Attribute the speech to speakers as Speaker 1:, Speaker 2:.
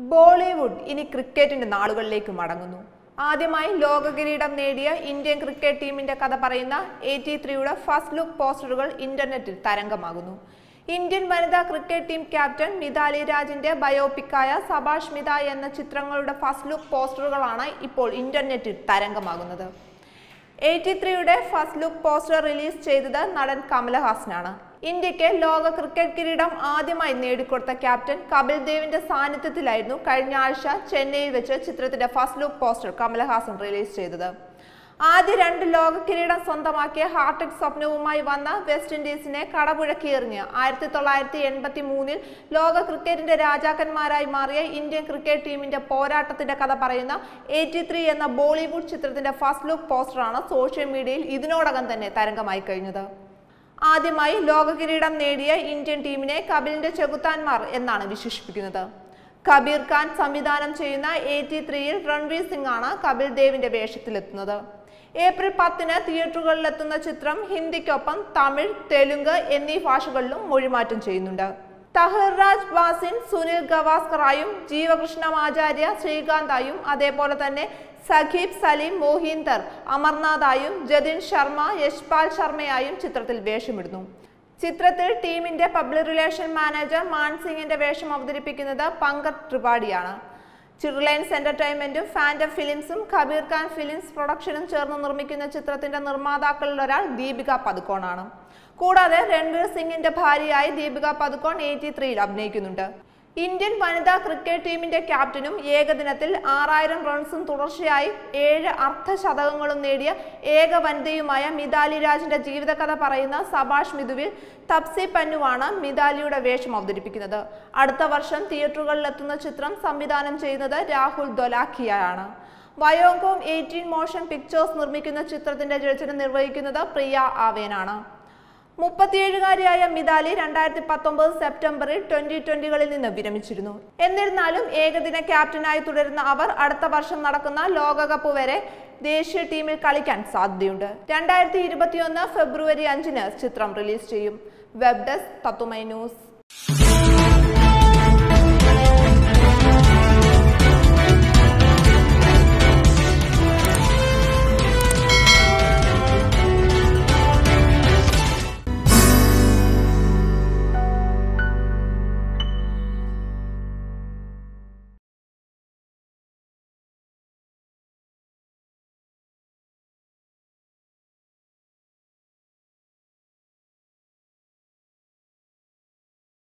Speaker 1: ബോളിവുഡ് ഇനി ക്രിക്കറ്റിന്റെ നാളുകളിലേക്ക് മടങ്ങുന്നു ആദ്യമായി ലോക കിരീടം നേടിയ ഇന്ത്യൻ ക്രിക്കറ്റ് ടീമിന്റെ കഥ പറയുന്ന എയ്റ്റി ത്രീയുടെ ഫസ്റ്റ് ലുക്ക് പോസ്റ്ററുകൾ ഇന്റർനെറ്റിൽ തരംഗമാകുന്നു ഇന്ത്യൻ വനിതാ ക്രിക്കറ്റ് ടീം ക്യാപ്റ്റൻ മിതാലി രാജിന്റെ ബയോപിക്കായ സഭാഷ് മിത എന്ന ചിത്രങ്ങളുടെ ഫസ്റ്റ് ലുക്ക് പോസ്റ്ററുകളാണ് ഇപ്പോൾ ഇന്റർനെറ്റിൽ തരംഗമാകുന്നത് എയ്റ്റി ത്രീയുടെ ഫസ്റ്റ് ലുക്ക് പോസ്റ്റർ റിലീസ് ചെയ്തത് നടൻ കമലഹാസനാണ് ഇന്ത്യക്ക് ലോക ക്രിക്കറ്റ് കിരീടം ആദ്യമായി നേടിക്കൊടുത്ത ക്യാപ്റ്റൻ കപിൽ ദേവിന്റെ സാന്നിധ്യത്തിലായിരുന്നു കഴിഞ്ഞ ആഴ്ച ചെന്നൈയിൽ വെച്ച് ചിത്രത്തിന്റെ first look poster Kamal Haasan release ചെയ്തത് ആദ്യ രണ്ട് ലോക കിരീടം സ്വന്തമാക്കിയ ഹാർട്ടിക് സ്വപ്നവുമായി വന്ന വെസ്റ്റ് ഇൻഡീസിനെ കടപുഴക്കിയെറിഞ്ഞ് ആയിരത്തി തൊള്ളായിരത്തി എൺപത്തി മൂന്നിൽ ലോക ക്രിക്കറ്റിന്റെ രാജാക്കന്മാരായി മാറിയ ഇന്ത്യൻ ക്രിക്കറ്റ് ടീമിന്റെ പോരാട്ടത്തിന്റെ കഥ പറയുന്ന എയ്റ്റി ത്രീ എന്ന ബോളിവുഡ് ചിത്രത്തിന്റെ ഫസ്റ്റ് ലുക്ക് പോസ്റ്ററാണ് സോഷ്യൽ മീഡിയയിൽ ഇതിനോടകം തന്നെ തരംഗമായി കഴിഞ്ഞത് ആദ്യമായി ലോക കിരീടം നേടിയ ഇന്ത്യൻ ടീമിനെ കപിലിന്റെ ചെകുത്താന്മാർ എന്നാണ് വിശേഷിപ്പിക്കുന്നത് കബീർ ഖാൻ സംവിധാനം ചെയ്യുന്ന എയ്റ്റി ത്രീയിൽ രൺവീർ സിംഗ് ആണ് കപിൽ ദേവിന്റെ വേഷത്തിലെത്തുന്നത് ഏപ്രിൽ പത്തിന് തിയേറ്ററുകളിലെത്തുന്ന ചിത്രം ഹിന്ദിക്കൊപ്പം തമിഴ് തെലുങ്ക് എന്നീ ഭാഷകളിലും മൊഴിമാറ്റം ചെയ്യുന്നുണ്ട് തഹിർ രാജ് വാസിൻ സുനിൽ ഗവാസ്കറായും ജീവകൃഷ്ണമാചാര്യ ശ്രീകാന്തായും അതേപോലെ തന്നെ സഖീബ് സലീം മോഹീന്ദർ അമർനാഥായും ജതിൻ ശർമ്മ യശ്പാൽ ശർമ്മയായും ചിത്രത്തിൽ വേഷമിടുന്നു ചിത്രത്തിൽ ടീമിന്റെ പബ്ലിക് റിലേഷൻ മാനേജർ മാൻസിംഗിന്റെ വേഷം അവതരിപ്പിക്കുന്നത് പങ്കജ് ത്രിപാഠിയാണ് ചിർലൈൻസ് എന്റർടൈൻമെന്റും ഫാൻറ്റം ഫിലിംസും കബീർ ഖാൻ ഫിലിംസ് പ്രൊഡക്ഷനും ചേർന്ന് നിർമ്മിക്കുന്ന ചിത്രത്തിന്റെ നിർമ്മാതാക്കളിൽ ഒരാൾ ദീപിക പതുക്കോണാണ് കൂടാതെ രൺവീർ സിംഗിന്റെ ഭാര്യയായി ദീപിക പതുക്കോൺ എയ്റ്റി ത്രീയിൽ അഭിനയിക്കുന്നുണ്ട് ഇന്ത്യൻ വനിതാ ക്രിക്കറ്റ് ടീമിന്റെ ക്യാപ്റ്റനും ഏകദിനത്തിൽ ആറായിരം റൺസും തുടർച്ചയായി ഏഴ് അർദ്ധശതകങ്ങളും നേടിയ ഏക വനിതയുമായ മിതാലി രാജിന്റെ ജീവിതകഥ പറയുന്ന സഭാഷ് മിതുവിൽ തപ്സി പന്നുവാണ് മിതാലിയുടെ വേഷം അവതരിപ്പിക്കുന്നത് അടുത്ത വർഷം തിയേറ്ററുകളിലെത്തുന്ന ചിത്രം സംവിധാനം ചെയ്യുന്നത് രാഹുൽ ദൊലാഖിയാണ് വയോങ്കോം എയ്റ്റീൻ മോഷൻ പിക്ചേഴ്സ് നിർമ്മിക്കുന്ന ചിത്രത്തിന്റെ രചന നിർവഹിക്കുന്നത് പ്രിയ ആവേനാണ് മുപ്പത്തിയേഴുകാരിയായ മിതാലി രണ്ടായിരത്തി പത്തൊമ്പത് സെപ്റ്റംബറിൽ ട്വന്റി ട്വന്റികളിൽ നിന്ന് വിരമിച്ചിരുന്നു എന്നിരുന്നാലും ഏകദിന ക്യാപ്റ്റനായി തുടരുന്ന അവർ അടുത്ത വർഷം നടക്കുന്ന ലോകകപ്പ് വരെ ദേശീയ ടീമിൽ കളിക്കാൻ സാധ്യതയുണ്ട് രണ്ടായിരത്തി ഇരുപത്തിയൊന്ന് ഫെബ്രുവരി അഞ്ചിന് ചിത്രം റിലീസ് ചെയ്യും വെബ് ഡെസ്ക് തത്തുമൈ ന്യൂസ്